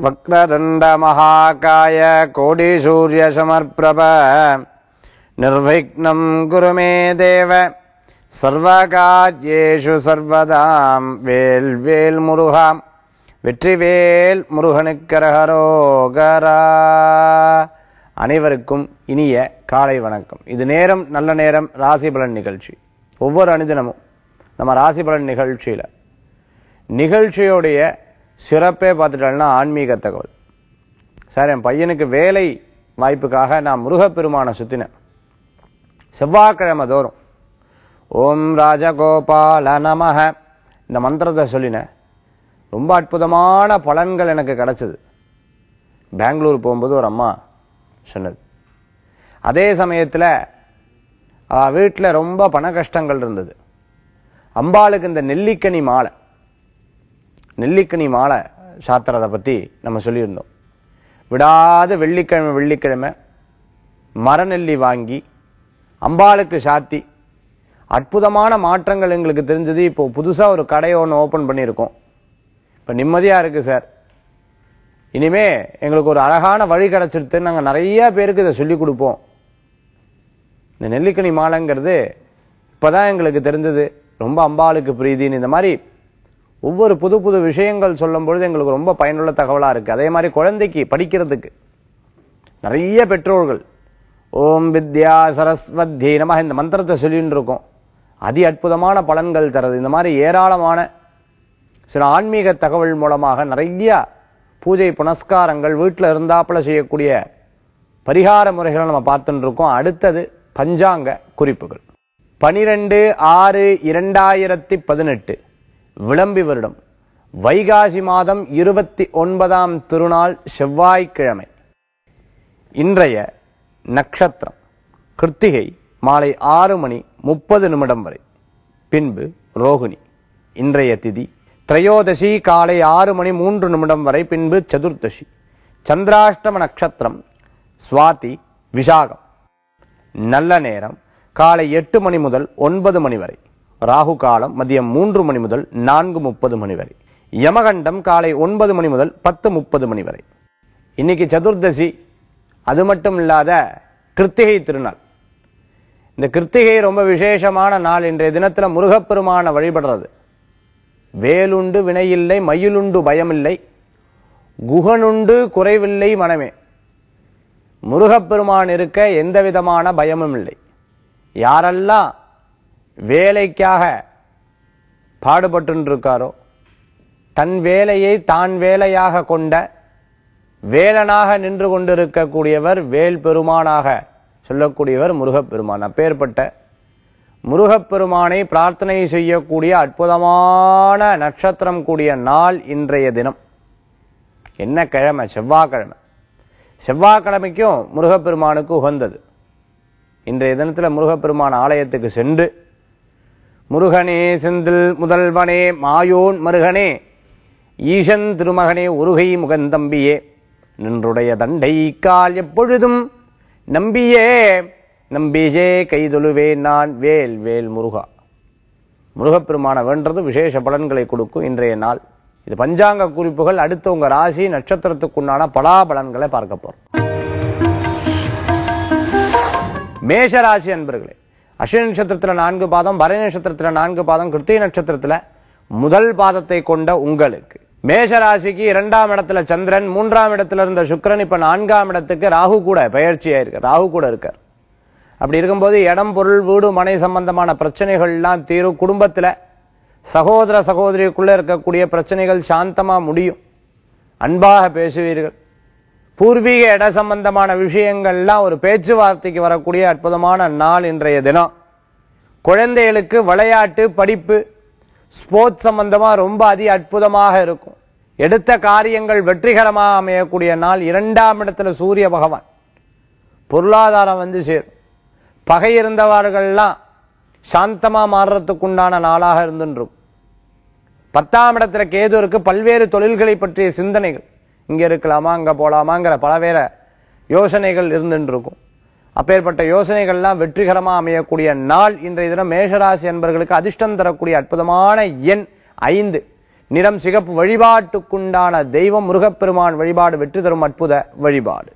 वक्रदण्डमहाकाय कोटिसूर्यसमर्प्रभ निर्विघ्नं कुरु मे देव சர்வகாரியேஷு சர்வதாம் வேல் வேல் முருகாம் வெற்றிவேல் முருகனுக்கரகரோகரா அனைவருக்கும் இனிய காலை வணக்கம் இது நேரம் நல்ல நேரம் ராசி பலன் நிகழ்ச்சி ஒவ்வொரு அனுதினமும் நம்ம ராசி பலன் நிகழ்ச்சியில நிகழ்ச்சியோடைய சிறப்பே பார்த்துட்டோம்னா ஆன்மீக தகவல் சார் என் பையனுக்கு வேலை வாய்ப்புக்காக நான் முருகப்பெருமானை சுத்தினேன் செவ்வாய்க்கிழமை தோறும் ஓம் ராஜகோபால நமஹ இந்த மந்திரத்தை சொல்லினேன் ரொம்ப அற்புதமான பலன்கள் எனக்கு கிடைச்சது பெங்களூர் போகும்போது ஒரு அம்மா சொன்னது அதே சமயத்தில் வீட்டில் ரொம்ப பண கஷ்டங்கள் இருந்தது அம்பாளுக்கு இந்த நெல்லிக்கனி மாலை நெல்லிக்கனி மாலை சாத்திரத்தை பற்றி நம்ம சொல்லியிருந்தோம் விடாது வெள்ளிக்கிழமை வெள்ளிக்கிழமை மரநெல்லி வாங்கி அம்பாளுக்கு சாத்தி அற்புதமான மாற்றங்கள் எங்களுக்கு தெரிஞ்சது இப்போ புதுசா ஒரு கடையை ஒன்று ஓபன் பண்ணியிருக்கோம் இப்போ நிம்மதியா இருக்கு சார் இனிமே எங்களுக்கு ஒரு அழகான வழி கிடைச்சிடுத்து நாங்க நிறைய பேருக்கு இதை சொல்லி கொடுப்போம் இந்த நெல்லிக்கனி மாலைங்கிறது இப்பதான் எங்களுக்கு தெரிஞ்சது ரொம்ப அம்பாளுக்கு பிரீதின்னு இந்த மாதிரி ஒவ்வொரு புது புது விஷயங்கள் சொல்லும் பொழுது எங்களுக்கு ரொம்ப பயனுள்ள தகவலா இருக்கு அதே மாதிரி குழந்தைக்கு படிக்கிறதுக்கு நிறைய பெற்றோர்கள் ஓம் வித்யா சரஸ்வதி நம இந்த மந்திரத்தை சொல்லிட்டு இருக்கோம் அதி அற்புதமான பலன்கள் தருது இந்த மாதிரி ஏராளமான சில ஆன்மீக தகவல் மூலமாக நிறைய பூஜை புனஸ்காரங்கள் வீட்டில் இருந்தாப்புல செய்யக்கூடிய பரிகார முறைகளை நம்ம பார்த்துட்டு இருக்கோம் அடுத்தது பஞ்சாங்க குறிப்புகள் பனிரெண்டு ஆறு இரண்டாயிரத்தி பதினெட்டு விளம்பி வருடம் வைகாசி மாதம் இருபத்தி ஒன்பதாம் திருநாள் செவ்வாய்க்கிழமை இன்றைய நட்சத்திரம் கிருத்திகை மாலை ஆறு மணி முப்பது நிமிடம் வரை பின்பு ரோகிணி இன்றைய திதி திரையோதசி காலை ஆறு மணி மூன்று நிமிடம் வரை பின்பு சதுர்தசி சந்திராஷ்டம நட்சத்திரம் சுவாதி விசாகம் நல்ல நேரம் காலை எட்டு மணி முதல் ஒன்பது மணி வரை ராகு காலம் மதியம் மூன்று மணி முதல் நான்கு முப்பது மணி வரை யமகண்டம் காலை ஒன்பது மணி முதல் பத்து முப்பது மணி வரை இன்னைக்கு சதுர்தசி அது மட்டும் இல்லாத கிருத்திகை திருநாள் இந்த கிருத்திகை ரொம்ப விசேஷமான நாள் இன்றைய தினத்துல முருகப்பெருமான வழிபடுறது வேலுண்டு வினையில்லை மயிலுண்டு பயமில்லை குகனுண்டு குறைவில்லை மனமே முருகப்பெருமான் இருக்க எந்த விதமான பயமும் இல்லை யாரெல்லாம் வேலைக்காக பாடுபட்டு இருக்காரோ தன் வேலையை தான் வேலையாக கொண்ட வேலனாக நின்று கொண்டிருக்கக்கூடியவர் வேல் பெருமானாக சொல்லக்கூடியவர் முருகப்பெருமான் அப்பேற்பட்ட முருகப்பெருமானை பிரார்த்தனை செய்யக்கூடிய அற்புதமான நட்சத்திரம் கூடிய நாள் இன்றைய தினம் என்ன கிழமை செவ்வாய்க்கிழமை செவ்வாய்க்கிழமைக்கும் முருகப்பெருமானுக்கு உகந்தது இன்றைய தினத்துல முருகப்பெருமான் ஆலயத்துக்கு சென்று முருகனே செந்தில் முதல்வனே மாயோன் மருகனே ஈசன் திருமகனே உருகை முகந்தம்பியே நின்றுடைய தண்டை கால் எப்பொழுதும் நம்பியே நம்பியே கைதொழுவே நான் வேல் வேல் முருகா முருகப்பெருமான வேண்டது விசேஷ பலன்களை கொடுக்கும் இன்றைய நாள் இது பஞ்சாங்க குறிப்புகள் அடுத்து உங்க ராசி நட்சத்திரத்துக்குண்டான பலாபலன்களை பார்க்க போறோம் மேஷ ராசி அன்பர்களே அஸ்வினி நட்சத்திரத்துல நான்கு பாதம் பரணி நட்சத்திரத்துல நான்கு பாதம் கிருத்திகை நட்சத்திரத்துல முதல் பாதத்தை கொண்ட உங்களுக்கு மேஷ ராசிக்கு இரண்டாம் இடத்துல சந்திரன் மூன்றாம் இடத்துல இருந்த சுக்கிரன் இப்ப நான்காம் இடத்துக்கு ராகு கூட பயிற்சியா இருக்கு ராகு கூட இருக்கார் அப்படி இருக்கும்போது இடம் பொருள் வீடு மனை சம்பந்தமான பிரச்சனைகள் எல்லாம் தீரும் குடும்பத்துல சகோதர சகோதரிக்குள்ள இருக்கக்கூடிய பிரச்சனைகள் சாந்தமா முடியும் அன்பாக பேசுவீர்கள் பூர்வீக இட சம்பந்தமான விஷயங்கள்லாம் ஒரு பேச்சுவார்த்தைக்கு வரக்கூடிய அற்புதமான நாள் இன்றைய தினம் குழந்தைகளுக்கு விளையாட்டு படிப்பு ஸ்போர்ட்ஸ் சம்பந்தமா ரொம்ப அதி அற்புதமாக இருக்கும் எடுத்த காரியங்கள் வெற்றிகரமாக அமையக்கூடிய நாள் இரண்டாம் இடத்துல சூரிய பகவான் பொருளாதாரம் வந்து சேரும் பகை இருந்தவர்கள்லாம் சாந்தமா மாறுறதுக்கு உண்டான நாளாக இருந்துருக்கும் பத்தாம் இடத்துல கேது இருக்கு பல்வேறு தொழில்களை பற்றிய சிந்தனைகள் இங்க இருக்கலாமா அங்க போலாமாங்கிற பலவேற யோசனைகள் இருந்துட்டு இருக்கும் அப்பேற்பட்ட யோசனைகள்லாம் வெற்றிகரமா அமையக்கூடிய நாள் இன்றைய தினம் மேஷராசி என்பர்களுக்கு அதிர்ஷ்டம் தரக்கூடிய அற்புதமான எண் ஐந்து நிறம் சிகப்பு வழிபாட்டுக்குண்டான தெய்வம் முருகப்பெருமான் வழிபாடு வெற்றி தரும் அற்புத வழிபாடு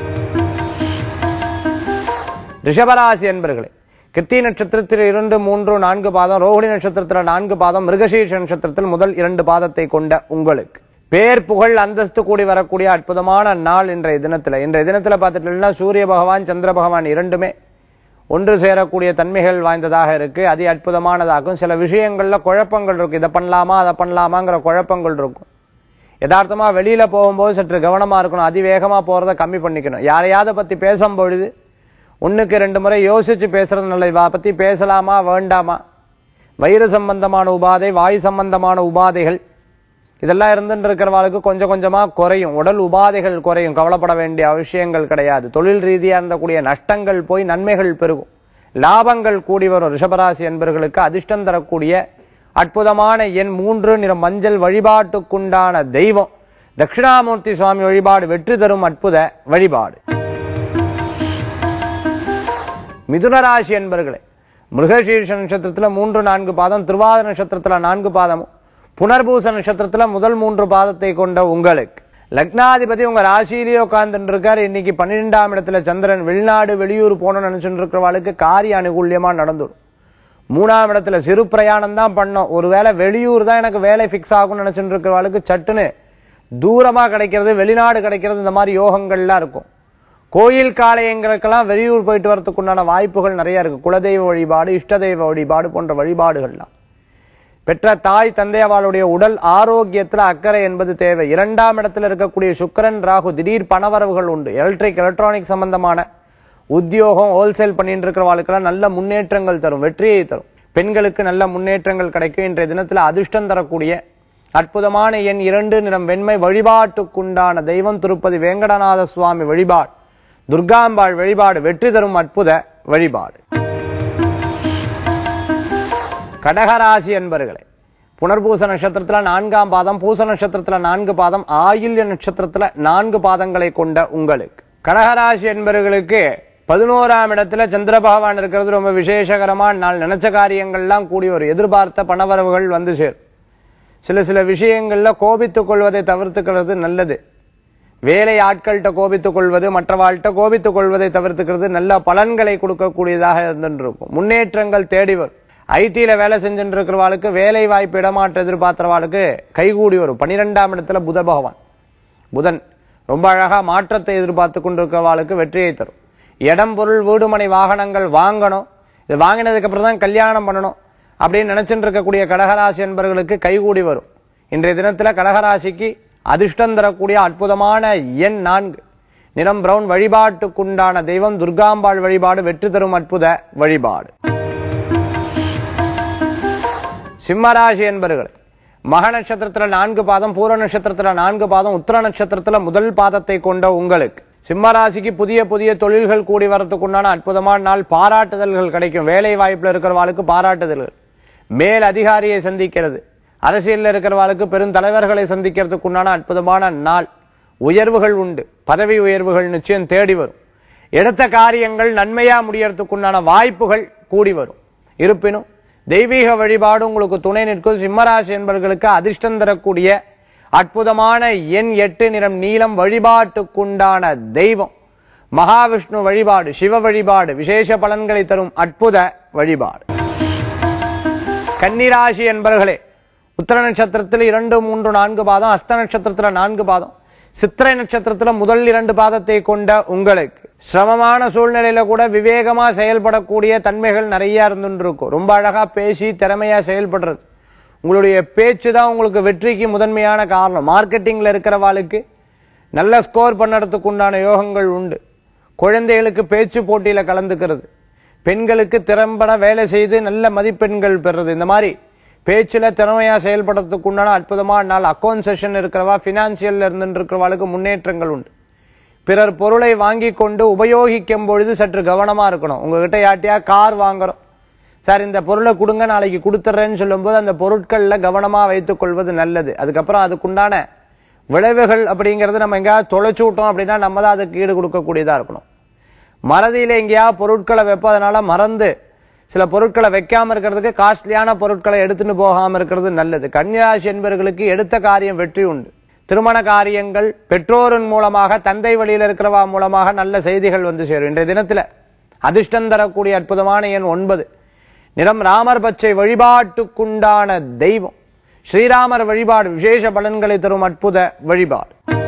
ரிஷபராசி என்பர்களே கிருத்தி நட்சத்திரத்தில் இரண்டு மூன்று நான்கு பாதம் ரோஹிணி நட்சத்திரத்தில் நான்கு பாதம் மிருகசீர்ஷ நட்சத்திரத்தில் முதல் இரண்டு பாதத்தை கொண்ட உங்களுக்கு பேர் புகழ் அந்தஸ்து கூடி வரக்கூடிய அற்புதமான நாள் இன்றைய தினத்துல இன்றைய தினத்துல பார்த்துட்டீங்கன்னா சூரிய பகவான் சந்திர பகவான் இரண்டுமே ஒன்று சேரக்கூடிய தன்மைகள் வாய்ந்ததாக இருக்கு அதி அற்புதமானதாகும் சில விஷயங்கள்ல குழப்பங்கள் இருக்கு இதை பண்ணலாமா அதை பண்ணலாமாங்கிற குழப்பங்கள் இருக்கும் யதார்த்தமா வெளியில போகும்போது சற்று கவனமா இருக்கணும் அதிவேகமா போறதை கம்மி பண்ணிக்கணும் யாரையாவது பத்தி பேசும் பொழுது ஒண்ணுக்கு ரெண்டு முறை யோசிச்சு பேசுறது நல்லது இவா பத்தி பேசலாமா வேண்டாமா வயிறு சம்பந்தமான உபாதை வாயு சம்பந்தமான உபாதைகள் இதெல்லாம் இருந்துட்டு இருக்கிறவாளுக்கு கொஞ்சம் கொஞ்சமா குறையும் உடல் உபாதைகள் குறையும் கவலைப்பட வேண்டிய அவசியங்கள் கிடையாது தொழில் ரீதியா இருந்தக்கூடிய நஷ்டங்கள் போய் நன்மைகள் பெருகும் லாபங்கள் கூடி வரும் ரிஷபராசி என்பவர்களுக்கு அதிர்ஷ்டம் தரக்கூடிய அற்புதமான எண் மூன்று நிறம் மஞ்சள் வழிபாட்டுக்குண்டான தெய்வம் தட்சிணாமூர்த்தி சுவாமி வழிபாடு வெற்றி தரும் அற்புத வழிபாடு மிதுன ராசி என்பர்களே மிருகசீர்ஷ நட்சத்திரத்துல மூன்று நான்கு பாதம் திருவாதிர நட்சத்திரத்துல நான்கு பாதமும் புனர்பூச நட்சத்திரத்துல முதல் மூன்று பாதத்தை கொண்ட உங்களுக்கு லக்னாதிபதி உங்க ராசியிலேயே உட்கார்ந்துட்டு இருக்காரு இன்னைக்கு பன்னிரெண்டாம் இடத்துல சந்திரன் வெளிநாடு வெளியூர் போகணும்னு நினைச்சுட்டு இருக்கிறவாளுக்கு காரிய அனுகூல்யமா நடந்துடும் மூணாம் இடத்துல சிறு பிரயாணம் தான் பண்ணோம் ஒருவேளை வெளியூர் தான் எனக்கு வேலை ஃபிக்ஸ் ஆகும்னு நினைச்சுட்டு இருக்கிறவாளுக்கு சட்டுன்னு தூரமா கிடைக்கிறது வெளிநாடு கிடைக்கிறது இந்த மாதிரி யோகங்கள்லாம் இருக்கும் கோயில் காளையங்களுக்கெல்லாம் வெளியூர் போயிட்டு வரதுக்கு உண்டான வாய்ப்புகள் நிறைய இருக்கு குலதெய்வ வழிபாடு இஷ்ட தெய்வ வழிபாடு போன்ற வழிபாடுகள்லாம் பெற்ற தாய் தந்தை அவளுடைய உடல் ஆரோக்கியத்துல அக்கறை என்பது தேவை இரண்டாம் இடத்துல இருக்கக்கூடிய சுக்கிரன் ராகு திடீர் பணவரவுகள் உண்டு எலக்ட்ரிக் எலக்ட்ரானிக் சம்பந்தமான உத்தியோகம் ஹோல்சேல் பண்ணிட்டு இருக்கிறவாளுக்கெல்லாம் நல்ல முன்னேற்றங்கள் தரும் வெற்றியை தரும் பெண்களுக்கு நல்ல முன்னேற்றங்கள் கிடைக்கும் இன்றைய தினத்துல அதிர்ஷ்டம் தரக்கூடிய அற்புதமான எண் இரண்டு நிறம் வெண்மை வழிபாட்டுக்குண்டான தெய்வம் திருப்பதி வேங்கடநாத சுவாமி வழிபாடு துர்காம்பாள் வழிபாடு வெற்றி தரும் அற்புத வழிபாடு கடகராசி என்பர்களே புனர்பூச நட்சத்திரத்துல நான்காம் பாதம் பூச நட்சத்திரத்துல நான்கு பாதம் ஆயில்ய நட்சத்திரத்துல நான்கு பாதங்களை கொண்ட உங்களுக்கு கடகராசி என்பவர்களுக்கு பதினோராம் இடத்துல சந்திர பகவான் இருக்கிறது ரொம்ப விசேஷகரமான நாள் நினைச்ச காரியங்கள்லாம் கூடி ஒரு எதிர்பார்த்த பணவரவுகள் வந்து சேரும் சில சில விஷயங்கள்ல கோபித்துக் கொள்வதை தவிர்த்துக்கிறது நல்லது வேலை ஆட்கள்கிட்ட கோபித்துக் கொள்வது மற்றவாழ்கிட்ட கோபித்துக் கொள்வதை தவிர்த்துக்கிறது நல்ல பலன்களை கொடுக்கக்கூடியதாக இருந்துட்டு இருக்கும் முன்னேற்றங்கள் தேடி வரும் ஐடியில வேலை செஞ்சுட்டு இருக்கிறவாளுக்கு வேலை வாய்ப்பு இடமாற்ற எதிர்பார்க்கிறவாளுக்கு கைகூடி வரும் பனிரெண்டாம் இடத்துல புத பகவான் புதன் ரொம்ப அழகா மாற்றத்தை எதிர்பார்த்து கொண்டிருக்கிறவாளுக்கு வெற்றியை தரும் இடம் பொருள் வீடுமனை வாகனங்கள் வாங்கணும் இது வாங்கினதுக்கு அப்புறம் தான் கல்யாணம் பண்ணணும் அப்படின்னு நினைச்சுட்டு இருக்கக்கூடிய கடகராசி என்பவர்களுக்கு கைகூடி வரும் இன்றைய தினத்துல கடகராசிக்கு அதிர்ஷ்டம் தரக்கூடிய அற்புதமான எண் நான்கு நிறம் பிரவுன் வழிபாட்டுக்குண்டான தெய்வம் துர்காம்பாள் வழிபாடு வெற்றி தரும் அற்புத வழிபாடு சிம்மராசி என்பர்கள் மக நட்சத்திரத்துல நான்கு பாதம் பூர நட்சத்திரத்துல நான்கு பாதம் உத்தர நட்சத்திரத்துல முதல் பாதத்தை கொண்ட உங்களுக்கு சிம்மராசிக்கு புதிய புதிய தொழில்கள் கூடி வரத்துக்குண்டான அற்புதமான நாள் பாராட்டுதல்கள் கிடைக்கும் வேலை வாய்ப்புல இருக்கிறவாளுக்கு பாராட்டுதல்கள் மேல் அதிகாரியை சந்திக்கிறது அரசியல்ல இருக்கிறவாளுக்கு பெருந்தலைவர்களை சந்திக்கிறதுக்குண்டான அற்புதமான நாள் உயர்வுகள் உண்டு பதவி உயர்வுகள் நிச்சயம் தேடி வரும் எடுத்த காரியங்கள் நன்மையா முடியறதுக்குண்டான வாய்ப்புகள் கூடி வரும் இருப்பினும் தெய்வீக வழிபாடு உங்களுக்கு துணை நிற்கும் சிம்மராசி என்பவர்களுக்கு அதிர்ஷ்டம் தரக்கூடிய அற்புதமான எண் எட்டு நிறம் நீலம் வழிபாட்டுக்குண்டான தெய்வம் மகாவிஷ்ணு வழிபாடு சிவ வழிபாடு விசேஷ பலன்களை தரும் அற்புத வழிபாடு கன்னிராசி என்பர்களே உத்தர நட்சத்திரத்தில் இரண்டு மூன்று நான்கு பாதம் அஸ்த நட்சத்திரத்துல நான்கு பாதம் சித்திரை நட்சத்திரத்துல முதல் இரண்டு பாதத்தை கொண்ட உங்களுக்கு சிரமமான சூழ்நிலையில கூட விவேகமா செயல்படக்கூடிய தன்மைகள் நிறைய இருந்துட்டு இருக்கும் ரொம்ப அழகா பேசி திறமையா செயல்படுறது உங்களுடைய பேச்சு தான் உங்களுக்கு வெற்றிக்கு முதன்மையான காரணம் மார்க்கெட்டிங்ல இருக்கிறவாளுக்கு நல்ல ஸ்கோர் பண்ணறதுக்கு உண்டான யோகங்கள் உண்டு குழந்தைகளுக்கு பேச்சு போட்டியில கலந்துக்கிறது பெண்களுக்கு திறம்பட வேலை செய்து நல்ல மதிப்பெண்கள் பெறுறது இந்த மாதிரி பேச்சுல திறமையா செயல்படுறதுக்கு உண்டான அற்புதமான நாள் அக்கௌண்ட் செஷன் இருக்கிறவா பினான்சியல்ல இருந்து இருக்கிறவாளுக்கு முன்னேற்றங்கள் உண்டு பிறர் பொருளை வாங்கி கொண்டு உபயோகிக்கும் பொழுது சற்று கவனமா இருக்கணும் உங்ககிட்ட யார்ட்டையா கார் வாங்குறோம் சார் இந்த பொருளை கொடுங்க நாளைக்கு கொடுத்துட்றேன்னு சொல்லும்போது அந்த பொருட்கள்ல கவனமா வைத்துக் கொள்வது நல்லது அதுக்கப்புறம் அதுக்குண்டான விளைவுகள் அப்படிங்கறது நம்ம எங்கேயாவது தொலைச்சு விட்டோம் அப்படின்னா நம்ம தான் அதுக்கு ஈடு கொடுக்கக்கூடியதா இருக்கணும் மறதியில எங்கேயாவது பொருட்களை வைப்போம் அதனால மறந்து சில பொருட்களை வைக்காம இருக்கிறதுக்கு காஸ்ட்லியான பொருட்களை எடுத்துட்டு போகாம இருக்கிறது நல்லது கன்னிராசி என்பவர்களுக்கு எடுத்த காரியம் வெற்றி உண்டு திருமண காரியங்கள் பெற்றோரின் மூலமாக தந்தை வழியில் இருக்கிறவா மூலமாக நல்ல செய்திகள் வந்து சேரும் இன்றைய தினத்துல அதிர்ஷ்டம் தரக்கூடிய அற்புதமான எண் ஒன்பது நிறம் ராமர் பச்சை வழிபாட்டுக்குண்டான தெய்வம் ஸ்ரீராமர் வழிபாடு விசேஷ பலன்களை தரும் அற்புத வழிபாடு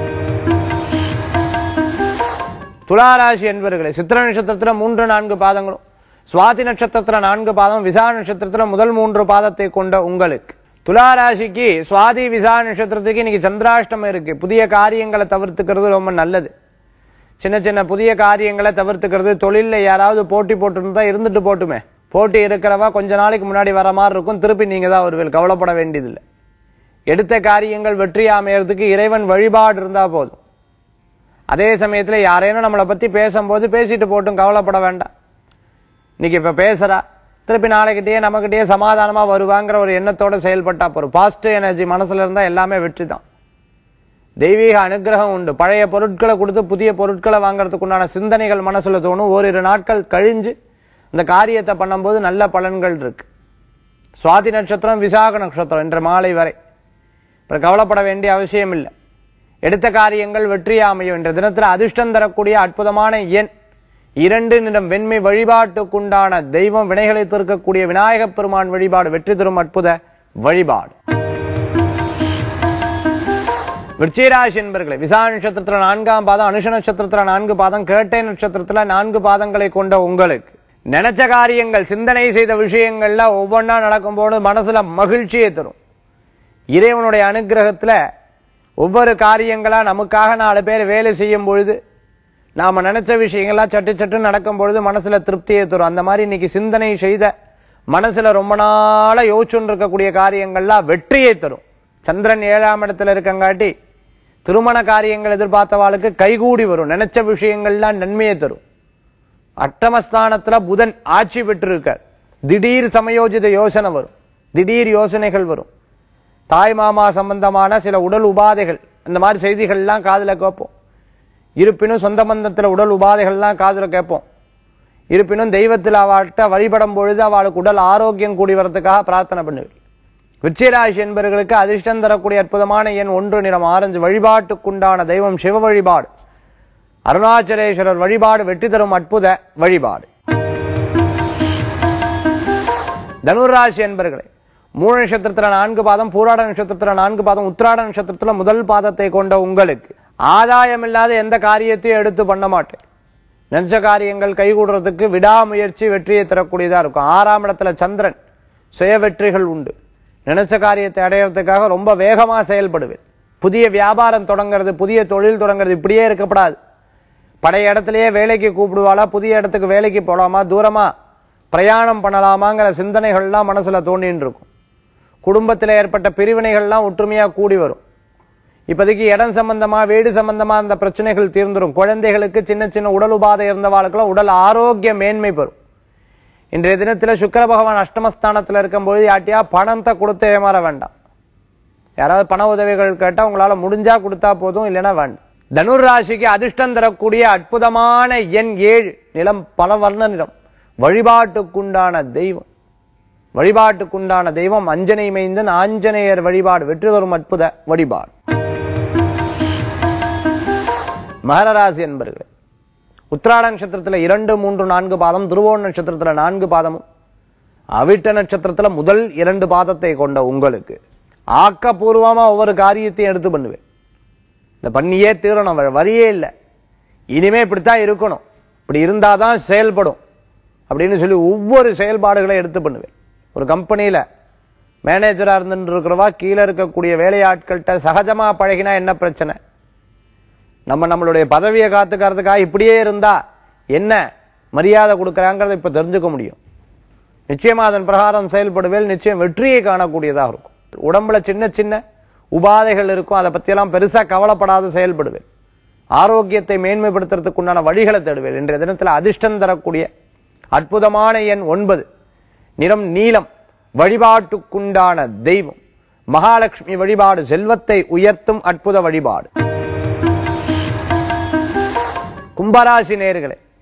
துளாராசி என்பவர்களே சித்திர நட்சத்திரத்துல மூன்று நான்கு பாதங்களும் சுவாதி நட்சத்திரத்துல நான்கு பாதம் விசா நட்சத்திரத்துல முதல் மூன்று பாதத்தை கொண்ட உங்களுக்கு துளாராசிக்கு சுவாதி விசா நட்சத்திரத்துக்கு இன்னைக்கு சந்திராஷ்டமம் இருக்கு புதிய காரியங்களை தவிர்த்துக்கிறது ரொம்ப நல்லது சின்ன சின்ன புதிய காரியங்களை தவிர்த்துக்கிறது தொழில்ல யாராவது போட்டி போட்டுருந்தா இருந்துட்டு போட்டுமே போட்டி இருக்கிறவா கொஞ்ச நாளைக்கு முன்னாடி வர மாதிரி இருக்கும் திருப்பி நீங்க தான் வருவீர்கள் கவலைப்பட வேண்டியதில்லை எடுத்த காரியங்கள் வெற்றி அமையறதுக்கு இறைவன் வழிபாடு இருந்தா போதும் அதே சமயத்துல யாரேனும் நம்மளை பத்தி பேசும்போது பேசிட்டு போட்டும் கவலைப்பட வேண்டாம் இன்னைக்கு இப்ப பேசுறா திருப்பி நாளைக்கிட்டே நம்மகிட்டயே சமாதானமா வருவாங்கிற ஒரு எண்ணத்தோட செயல்பட்டா போறோம் பாசிட்டிவ் எனர்ஜி மனசுல இருந்தா எல்லாமே வெற்றி தான் தெய்வீக அனுகிரகம் உண்டு பழைய பொருட்களை கொடுத்து புதிய பொருட்களை வாங்குறதுக்கு உண்டான சிந்தனைகள் மனசுல தோணும் ஓரிரு நாட்கள் கழிஞ்சு இந்த காரியத்தை பண்ணும்போது நல்ல பலன்கள் இருக்கு சுவாதி நட்சத்திரம் விசாக நட்சத்திரம் இன்று மாலை வரை இப்ப கவலைப்பட வேண்டிய அவசியம் இல்லை எடுத்த காரியங்கள் வெற்றியா அமையும் என்ற தினத்துல அதிர்ஷ்டம் தரக்கூடிய அற்புதமான எண் இரண்டு நிறம் வெண்மை வழிபாட்டுக்குண்டான தெய்வம் வினைகளை தீர்க்கக்கூடிய விநாயகப் பெருமான் வழிபாடு வெற்றி தரும் அற்புத வழிபாடு விருச்சிகராசி என்பர்களே விசா நட்சத்திரத்துல நான்காம் பாதம் அனுஷ நட்சத்திரத்துல நான்கு பாதம் கேட்டை நட்சத்திரத்துல நான்கு பாதங்களை கொண்ட உங்களுக்கு நினைச்ச காரியங்கள் சிந்தனை செய்த விஷயங்கள்ல ஒவ்வொன்றா நடக்கும்போது மனசுல மகிழ்ச்சியை தரும் இறைவனுடைய அனுகிரகத்துல ஒவ்வொரு காரியங்களா நமக்காக நாலு பேர் வேலை செய்யும் பொழுது நாம நினைச்ச விஷயங்கள்லாம் சட்டு சட்டு நடக்கும் பொழுது மனசுல திருப்தியை தரும் அந்த மாதிரி இன்னைக்கு சிந்தனை செய்த மனசுல ரொம்ப நாளா யோசிச்சுன்னு இருக்கக்கூடிய காரியங்கள்லாம் வெற்றியை தரும் சந்திரன் ஏழாம் இடத்துல இருக்கங்காட்டி திருமண காரியங்கள் எதிர்பார்த்தவாளுக்கு கைகூடி வரும் நினைச்ச விஷயங்கள்லாம் நன்மையை தரும் அட்டமஸ்தானத்துல புதன் ஆட்சி பெற்றிருக்கார் திடீர் சமயோஜித யோசனை வரும் திடீர் யோசனைகள் வரும் தாய் மாமா சம்பந்தமான சில உடல் உபாதைகள் இந்த மாதிரி செய்திகள்லாம் காதுல கேட்போம் இருப்பினும் சொந்த பந்தத்துல உடல் உபாதைகள்லாம் காதுல கேட்போம் இருப்பினும் தெய்வத்தில் அவள்கிட்ட வழிபடும் பொழுது அவளுக்கு உடல் ஆரோக்கியம் கூடி வரதுக்காக பிரார்த்தனை பண்ணுவீர்கள் விருச்சிகராசி என்பவர்களுக்கு அதிர்ஷ்டம் தரக்கூடிய அற்புதமான எண் ஒன்று நிறம் ஆரஞ்சு வழிபாட்டுக்குண்டான தெய்வம் சிவ வழிபாடு அருணாச்சலேஸ்வரர் வழிபாடு வெற்றி தரும் அற்புத வழிபாடு தனுராசி என்பர்களே மூல நட்சத்திரத்துல நான்கு பாதம் பூராட நட்சத்திரத்துல நான்கு பாதம் உத்திராட நட்சத்திரத்துல முதல் பாதத்தை கொண்ட உங்களுக்கு ஆதாயம் இல்லாத எந்த காரியத்தையும் எடுத்து பண்ண மாட்டேன் நினைச்ச காரியங்கள் கைகூடுறதுக்கு விடாமுயற்சி வெற்றியை தரக்கூடியதா இருக்கும் ஆறாம் இடத்துல சந்திரன் சுய வெற்றிகள் உண்டு நினைச்ச காரியத்தை அடையறதுக்காக ரொம்ப வேகமா செயல்படுவேன் புதிய வியாபாரம் தொடங்குறது புதிய தொழில் தொடங்குறது இப்படியே இருக்கப்படாது பழைய இடத்துலயே வேலைக்கு கூப்பிடுவாளா புதிய இடத்துக்கு வேலைக்கு போலாமா தூரமா பிரயாணம் பண்ணலாமாங்கிற சிந்தனைகள்லாம் மனசுல தோண்டின்னு இருக்கும் குடும்பத்துல ஏற்பட்ட பிரிவினைகள்லாம் ஒற்றுமையா கூடி வரும் இப்போதைக்கு இடம் சம்பந்தமா வீடு சம்பந்தமா அந்த பிரச்சனைகள் தீர்ந்துரும் குழந்தைகளுக்கு சின்ன சின்ன உடல் உபாதை இருந்தவாளுக்கெல்லாம் உடல் ஆரோக்கிய மேன்மை பெறும் இன்றைய தினத்துல சுக்கிர பகவான் அஷ்டமஸ்தானத்துல இருக்கும்போது யாட்டியா பணத்தை கொடுத்து ஏமாற வேண்டாம் யாராவது பண உதவிகள் கேட்டா உங்களால முடிஞ்சா கொடுத்தா போதும் இல்லைன்னா வேண்டாம் தனுர் ராசிக்கு அதிர்ஷ்டம் தரக்கூடிய அற்புதமான எண் ஏழு நிலம் பல வர்ண நிறம் வழிபாட்டுக்குண்டான தெய்வம் வழிபாட்டுக்குண்டான தெய்வம் அஞ்சனை மைந்தன் ஆஞ்சநேயர் வழிபாடு வெற்றி தரும் அற்புத வழிபாடு மகர ராசி என்பர்களே உத்திராட நட்சத்திரத்துல இரண்டு மூன்று நான்கு பாதம் திருவோண நட்சத்திரத்துல நான்கு பாதமும் அவிட்ட நட்சத்திரத்துல முதல் இரண்டு பாதத்தை கொண்ட உங்களுக்கு ஆக்கப்பூர்வமா ஒவ்வொரு காரியத்தையும் எடுத்து பண்ணுவேன் இந்த பண்ணியே தீரணும் வேற வழியே இல்லை இனிமே இப்படித்தான் இருக்கணும் இப்படி இருந்தாதான் செயல்படும் அப்படின்னு சொல்லி ஒவ்வொரு செயல்பாடுகளை எடுத்து பண்ணுவேன் ஒரு கம்பெனியில மேனேஜரா இருந்துட்டு இருக்கிறவா கீழே இருக்கக்கூடிய வேலையாட்கள்கிட்ட சகஜமா பழகினா என்ன பிரச்சனை நம்ம நம்மளுடைய பதவியை காத்துக்கிறதுக்காக இப்படியே இருந்தா என்ன மரியாதை கொடுக்குறாங்கிறத இப்ப தெரிஞ்சுக்க முடியும் நிச்சயமா அதன் பிரகாரம் செயல்படுவேல் நிச்சயம் வெற்றியை காணக்கூடியதாக இருக்கும் உடம்புல சின்ன சின்ன உபாதைகள் இருக்கும் அதை பத்தியெல்லாம் பெருசா கவலைப்படாத செயல்படுவேன் ஆரோக்கியத்தை மேன்மைப்படுத்துறதுக்கு உண்டான வழிகளை தேடுவேன் இன்றைய தினத்துல அதிர்ஷ்டம் தரக்கூடிய அற்புதமான எண் ஒன்பது நிறம் நீலம் வழிபாட்டுக்குண்டான தெய்வம் மகாலட்சுமி வழிபாடு செல்வத்தை உயர்த்தும் அற்புத வழிபாடு கும்பராசி நேர்களே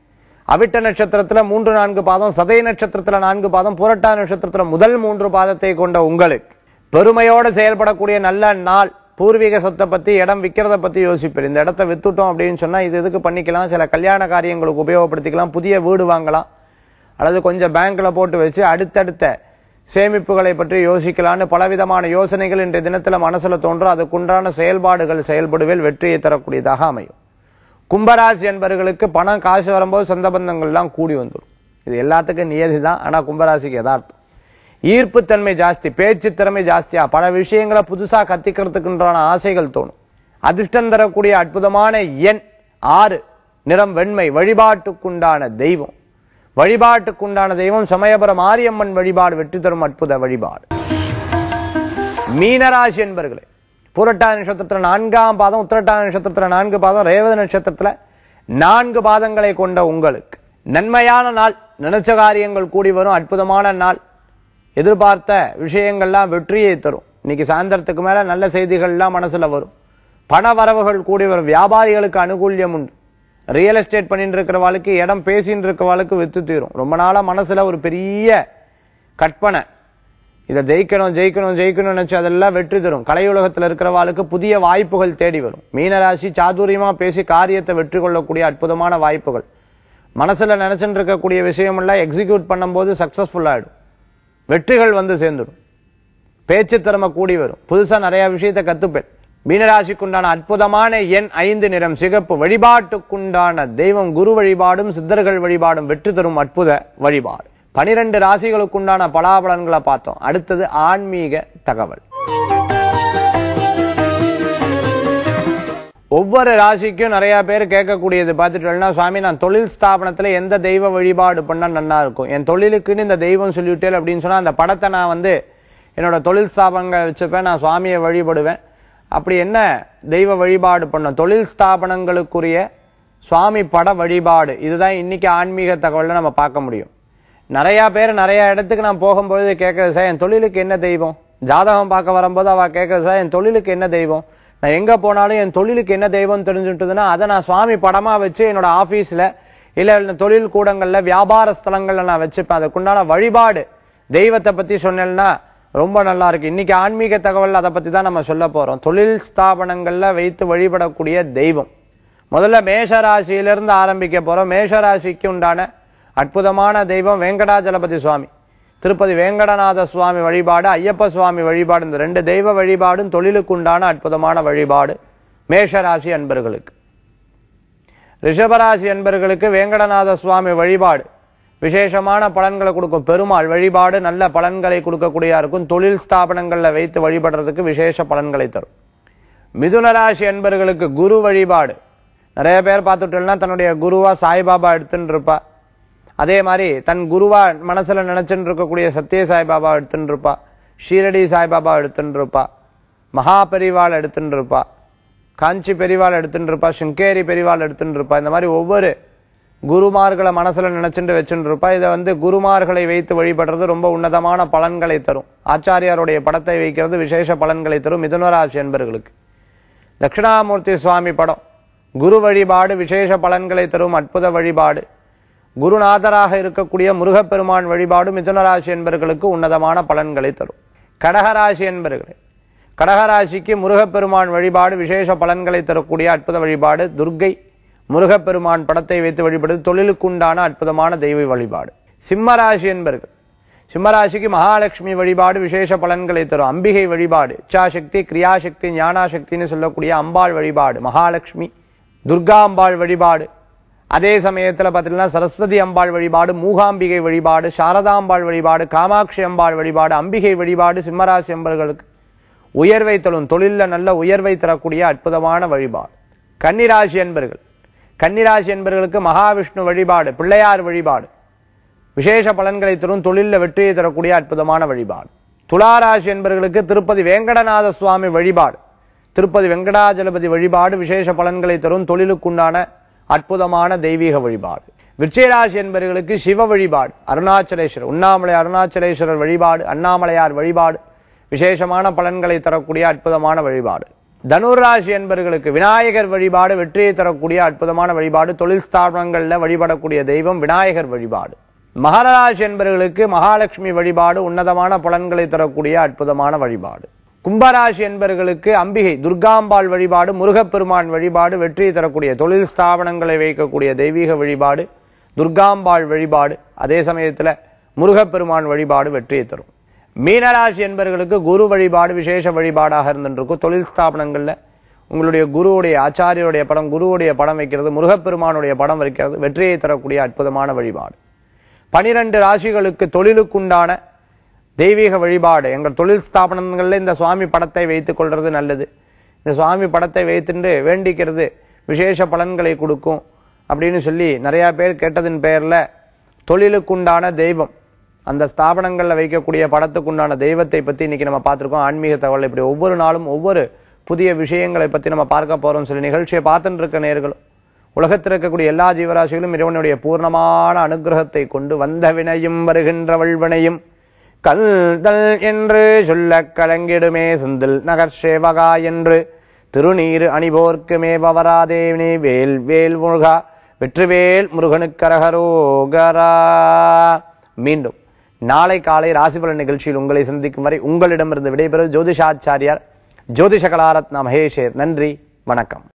அவிட்ட நட்சத்திரத்துல மூன்று நான்கு பாதம் சதய நட்சத்திரத்துல நான்கு பாதம் புரட்டா நட்சத்திரத்துல முதல் மூன்று பாதத்தை கொண்ட உங்களுக்கு பெருமையோடு செயல்படக்கூடிய நல்ல நாள் பூர்வீக சொத்தை பத்தி இடம் விற்கிறத பத்தி யோசிப்பேன் இந்த இடத்த வித்துட்டோம் அப்படின்னு சொன்னா இது இதுக்கு பண்ணிக்கலாம் சில கல்யாண காரியங்களுக்கு உபயோகப்படுத்திக்கலாம் புதிய வீடு வாங்கலாம் அல்லது கொஞ்சம் பேங்க்ல போட்டு வச்சு அடுத்தடுத்த சேமிப்புகளை பற்றி யோசிக்கலாம்னு பலவிதமான யோசனைகள் இன்றைய தினத்துல மனசுல தோன்றும் அதுக்குண்டான செயல்பாடுகள் செயல்படுவேல் வெற்றியை தரக்கூடியதாக அமையும் கும்பராசி என்பவர்களுக்கு பணம் காசு வரும்போது சொந்த பந்தங்கள் எல்லாம் கூடி வந்துடும் இது எல்லாத்துக்கும் நியதி தான் ஆனா கும்பராசிக்கு யதார்த்தம் ஈர்ப்புத்தன்மை ஜாஸ்தி பேச்சு திறமை ஜாஸ்தியா பல விஷயங்களை புதுசா கத்திக்கிறதுக்குன்றான ஆசைகள் தோணும் அதிர்ஷ்டம் தரக்கூடிய அற்புதமான எண் ஆறு நிறம் வெண்மை வழிபாட்டுக்குண்டான தெய்வம் வழிபாட்டுக்குண்டான தெய்வம் சமயபுரம் மாரியம்மன் வழிபாடு வெற்றி தரும் அற்புத வழிபாடு மீனராசி என்பர்களே புரட்டா நட்சத்திரத்துல நான்காம் பாதம் உத்திரட்டா நட்சத்திரத்துல நான்கு பாதம் ரேவதி நட்சத்திரத்துல நான்கு பாதங்களை கொண்ட உங்களுக்கு நன்மையான நாள் நினைச்ச காரியங்கள் கூடி வரும் அற்புதமான நாள் எதிர்பார்த்த விஷயங்கள்லாம் வெற்றியை தரும் இன்னைக்கு சாயந்தரத்துக்கு மேல நல்ல செய்திகள்லாம் மனசுல வரும் பண வரவுகள் கூடி வரும் வியாபாரிகளுக்கு அனுகூல்யம் உண்டு ரியல் எஸ்டேட் பண்ணிட்டு இருக்கிறவாளுக்கு இடம் பேசிட்டு இருக்கிறவாளுக்கு வித்து தீரும் ரொம்ப நாளா மனசுல ஒரு பெரிய கற்பனை இதை ஜெயிக்கணும் ஜெயிக்கணும் ஜெயிக்கணும்னு நினைச்சு அதெல்லாம் வெற்றி தரும் கலையுலகத்துல இருக்கிறவாளுக்கு புதிய வாய்ப்புகள் தேடி வரும் மீனராசி சாதுரியமா பேசி காரியத்தை வெற்றி கொள்ளக்கூடிய அற்புதமான வாய்ப்புகள் மனசுல நினைச்சுட்டு இருக்கக்கூடிய விஷயம் எல்லாம் எக்ஸிக்யூட் பண்ணும்போது சக்சஸ்ஃபுல் ஆயிடும் வெற்றிகள் வந்து சேர்ந்துடும் பேச்சு திறமை கூடி வரும் புதுசா நிறைய விஷயத்தை கத்துப்பேன் மீனராசிக்குண்டான அற்புதமான எண் ஐந்து நிறம் சிகப்பு வழிபாட்டுக்குண்டான தெய்வம் குரு வழிபாடும் சித்தர்கள் வழிபாடும் வெற்றி தரும் அற்புத வழிபாடு பனிரெண்டு ராசிகளுக்குண்டான பலாபலன்களை பார்த்தோம் அடுத்தது ஆன்மீக தகவல் ஒவ்வொரு ராசிக்கும் நிறைய பேர் கேட்கக்கூடியது பார்த்துட்டோம்னா சுவாமி நான் தொழில் ஸ்தாபனத்துல எந்த தெய்வ வழிபாடு பண்ணா நல்லா இருக்கும் என் தொழிலுக்குன்னு இந்த தெய்வம் சொல்லிவிட்டேன் அப்படின்னு சொன்னா அந்த படத்தை நான் வந்து என்னோட தொழில் ஸ்தாபனங்கள் வச்சுப்பேன் நான் சுவாமியை வழிபடுவேன் அப்படி என்ன தெய்வ வழிபாடு பண்ணும் தொழில் ஸ்தாபனங்களுக்குரிய சுவாமி பட வழிபாடு இதுதான் இன்னைக்கு ஆன்மீக தகவல்ல நம்ம பார்க்க முடியும் நிறைய பேர் நிறைய இடத்துக்கு நான் போகும்போது கேட்கறது சார் என் தொழிலுக்கு என்ன தெய்வம் ஜாதகம் பார்க்க வரும்போது அவ கேட்கறது சார் என் தொழிலுக்கு என்ன தெய்வம் நான் எங்க போனாலும் என் தொழிலுக்கு என்ன தெய்வம் தெரிஞ்சுட்டுதுன்னா அதை நான் சுவாமி படமா வச்சு என்னோட ஆபீஸ்ல இல்ல இந்த தொழில் கூடங்கள்ல வியாபார ஸ்தலங்கள்ல நான் வச்சுப்பேன் அதுக்குண்டான வழிபாடு தெய்வத்தை பத்தி சொன்னேன்னா ரொம்ப நல்லா இருக்கு இன்னைக்கு ஆன்மீக தகவல் அதை பத்தி தான் நம்ம சொல்ல போறோம் தொழில் ஸ்தாபனங்கள்ல வைத்து வழிபடக்கூடிய தெய்வம் முதல்ல மேஷ ராசியிலிருந்து ஆரம்பிக்க போறோம் மேஷ ராசிக்கு உண்டான அற்புதமான தெய்வம் வெங்கடாஜலபதி சுவாமி திருப்பதி வேங்கடநாத சுவாமி வழிபாடு ஐயப்ப சுவாமி வழிபாடு இந்த ரெண்டு தெய்வ வழிபாடும் தொழிலுக்கு உண்டான அற்புதமான வழிபாடு மேஷ ராசி அன்பர்களுக்கு ரிஷபராசி அன்பர்களுக்கு வேங்கடநாத சுவாமி வழிபாடு விசேஷமான பலன்களை கொடுக்கும் பெருமாள் வழிபாடு நல்ல பலன்களை கொடுக்கக்கூடியா இருக்கும் தொழில் ஸ்தாபனங்கள்ல வைத்து வழிபடுறதுக்கு விசேஷ பலன்களை தரும் மிதுன ராசி அன்பர்களுக்கு குரு வழிபாடு நிறைய பேர் பார்த்துட்டோம்னா தன்னுடைய குருவா சாய்பாபா எடுத்துன்னு இருப்பா அதே மாதிரி தன் குருவா மனசுல நினைச்சுட்டு இருக்கக்கூடிய சத்ய சாய்பாபா எடுத்துன்னு இருப்பா ஷீரடி சாய்பாபா எடுத்துன்னு இருப்பா மகா பெரிவாள் எடுத்துன்னு இருப்பா காஞ்சி பெரிவாள் எடுத்துட்டு இருப்பா சிங்கேரி பெரிவாள் எடுத்துட்டு இருப்பா இந்த மாதிரி ஒவ்வொரு குருமார்களை மனசுல நினைச்சுட்டு வச்சுட்டு இருப்பா இதை வந்து குருமார்களை வைத்து வழிபடுறது ரொம்ப உன்னதமான பலன்களை தரும் ஆச்சாரியாருடைய படத்தை வைக்கிறது விசேஷ பலன்களை தரும் மிதுனராசி என்பர்களுக்கு தட்சிணாமூர்த்தி சுவாமி படம் குரு வழிபாடு விசேஷ பலன்களை தரும் அற்புத வழிபாடு குருநாதராக இருக்கக்கூடிய முருகப்பெருமான் வழிபாடு மிதுனராசி என்பர்களுக்கு உன்னதமான பலன்களை தரும் கடகராசி என்பர்களே கடகராசிக்கு முருகப்பெருமான் வழிபாடு விசேஷ பலன்களை தரக்கூடிய அற்புத வழிபாடு துர்க்கை முருகப்பெருமான் படத்தை வைத்து வழிபடுவது தொழிலுக்குண்டான அற்புதமான தெய்வ வழிபாடு சிம்மராசி என்பர்கள் சிம்மராசிக்கு மகாலட்சுமி வழிபாடு விசேஷ பலன்களை தரும் அம்பிகை வழிபாடு இச்சாசக்தி கிரியாசக்தி ஞானாசக்தின்னு சொல்லக்கூடிய அம்பாள் வழிபாடு மகாலட்சுமி துர்கா அம்பாள் வழிபாடு அதே சமயத்துல பார்த்தீங்கன்னா சரஸ்வதி அம்பாள் வழிபாடு மூகாம்பிகை வழிபாடு சாரதாம்பாள் வழிபாடு காமாட்சி அம்பாள் வழிபாடு அம்பிகை வழிபாடு சிம்மராசி அம்பர்களுக்கு உயர்வை தரும் தொழில்ல நல்ல உயர்வை தரக்கூடிய அற்புதமான வழிபாடு கன்னிராசி என்பர்கள் கன்னிராசி என்பர்களுக்கு மகாவிஷ்ணு வழிபாடு பிள்ளையார் வழிபாடு விசேஷ பலன்களை தரும் தொழில்ல வெற்றியை தரக்கூடிய அற்புதமான வழிபாடு துளாராசி என்பர்களுக்கு திருப்பதி வேங்கடநாத சுவாமி வழிபாடு திருப்பதி வெங்கடாஜலபதி வழிபாடு விசேஷ பலன்களை தரும் தொழிலுக்குண்டான அற்புதமான தெய்வீக வழிபாடு விருச்சிகராசி என்பவர்களுக்கு சிவ வழிபாடு அருணாச்சலேஸ்வரர் உண்ணாமலை அருணாச்சலேஸ்வரர் வழிபாடு அண்ணாமலையார் வழிபாடு விசேஷமான பலன்களை தரக்கூடிய அற்புதமான வழிபாடு தனுராசி என்பவர்களுக்கு விநாயகர் வழிபாடு வெற்றியை தரக்கூடிய அற்புதமான வழிபாடு தொழில் ஸ்தாபனங்கள்ல வழிபடக்கூடிய தெய்வம் விநாயகர் வழிபாடு மகராசி என்பவர்களுக்கு மகாலட்சுமி வழிபாடு உன்னதமான பலன்களை தரக்கூடிய அற்புதமான வழிபாடு கும்பராசி என்பவர்களுக்கு அம்பிகை துர்காம்பாள் வழிபாடு முருகப்பெருமான் வழிபாடு வெற்றியை தரக்கூடிய தொழில் ஸ்தாபனங்களை வைக்கக்கூடிய தெய்வீக வழிபாடு துர்காம்பாள் வழிபாடு அதே சமயத்துல முருகப்பெருமான் வழிபாடு வெற்றியை தரும் மீனராசி என்பவர்களுக்கு குரு வழிபாடு விசேஷ வழிபாடாக இருந்துருக்கும் தொழில் ஸ்தாபனங்கள்ல உங்களுடைய குருவுடைய ஆச்சாரியருடைய படம் குருவுடைய படம் வைக்கிறது முருகப்பெருமானுடைய படம் வைக்கிறது வெற்றியை தரக்கூடிய அற்புதமான வழிபாடு பனிரெண்டு ராசிகளுக்கு தொழிலுக்குண்டான தெய்வீக வழிபாடு எங்கள் தொழில் ஸ்தாபனங்கள்ல இந்த சுவாமி படத்தை வைத்துக் கொள்றது நல்லது இந்த சுவாமி படத்தை வைத்துண்டு வேண்டிக்கிறது விசேஷ பலன்களை கொடுக்கும் அப்படின்னு சொல்லி நிறைய பேர் கேட்டதின் பெயர்ல தொழிலுக்குண்டான தெய்வம் அந்த ஸ்தாபனங்கள்ல வைக்கக்கூடிய படத்துக்குண்டான தெய்வத்தை பத்தி இன்னைக்கு நம்ம பார்த்திருக்கோம் ஆன்மீக தகவல் இப்படி ஒவ்வொரு நாளும் ஒவ்வொரு புதிய விஷயங்களை பத்தி நம்ம பார்க்க போறோம் சொல்லி நிகழ்ச்சியை பார்த்துட்டு இருக்க நேர்களும் உலகத்தில் இருக்கக்கூடிய எல்லா ஜீவராசிகளும் இறைவனுடைய பூர்ணமான அனுகிரகத்தை கொண்டு வந்த வினையும் வருகின்ற வல்வினையும் கல்தல் என்று சொல்ல கலங்கிடுமே செந்தில் நகர் சேவகா என்று திருநீரு அணிபோர்க்கு மேபவராதேவனே வேல் வேல் முருகா வெற்றிவேல் முருகனுக்கரகரோகரா மீண்டும் நாளை காலை ராசிபலன் நிகழ்ச்சியில் உங்களை சந்திக்கும் வரை உங்களிடமிருந்து விடைபெறும் ஜோதிஷாச்சாரியார் ஜோதிஷ கலாரத்னா மகேஷேர் நன்றி வணக்கம்